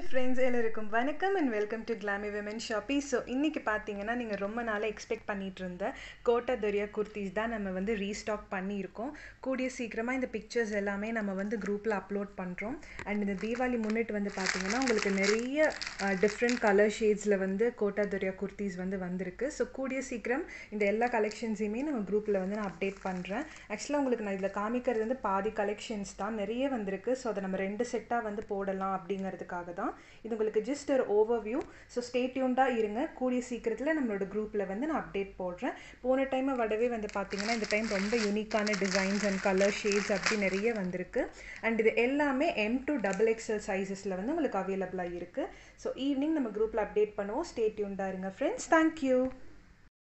friends எல்லாருக்கும் வணக்கம் and welcome to glamy women shoppy so இன்றைக்கி பார்த்தீங்கன்னா நீங்கள் ரொம்ப நாளாக எக்ஸ்பெக்ட் பண்ணிட்டு இருந்த கோட்டா தரியா குர்த்திஸ் தான் நம்ம வந்து ரீஸ்டாக் பண்ணியிருக்கோம் கூடிய சீக்கிரமாக இந்த பிக்சர்ஸ் எல்லாமே நம்ம வந்து குரூப்பில் அப்லோட் பண்ணுறோம் அண்ட் இந்த தீபாவளி முன்னிட்டு வந்து பார்த்தீங்கன்னா உங்களுக்கு நிறைய டிஃப்ரெண்ட் கலர் ஷேட்ஸில் வந்து கோட்டா தரியா குர்த்திஸ் வந்து வந்திருக்கு ஸோ கூடிய சீக்கிரம் இந்த எல்லா கலெக்ஷன்ஸையுமே நம்ம குரூப்பில் வந்து நான் அப்டேட் பண்ணுறேன் ஆக்சுவலாக உங்களுக்கு நான் இதில் காமிக்கிறது வந்து பாதி கலெக்ஷன்ஸ் தான் நிறைய வந்திருக்கு ஸோ அதை நம்ம ரெண்டு செட்டாக வந்து போடலாம் அப்படிங்கிறதுக்காக தான் இது உங்களுக்கு ஜஸ்ட் ஒரு ஓவர்வியூ ஸோ ஸ்டேட்யூண்டாக இருங்க கூடிய சீக்கிரத்தில் நம்மளோட குரூப்பில் வந்து நான் அப்டேட் போடுறேன் போன டைமை விடவே வந்து பார்த்தீங்கன்னா இந்த டைம் ரொம்ப யூனிக்கான டிசைன்ஸ் அண்ட் கலர் ஷேட்ஸ் அப்படி நிறைய வந்திருக்கு அண்ட் இது எல்லாமே எம் டு டபுள் எக்ஸ்எல் சைஸஸில் வந்து உங்களுக்கு அவைலபிளாக இருக்குது ஸோ ஈவினிங் நம்ம குரூப்பில் அப்டேட் பண்ணுவோம் ஸ்டேட்யூண்டாக இருங்க ஃப்ரெண்ட்ஸ் தேங்க்யூ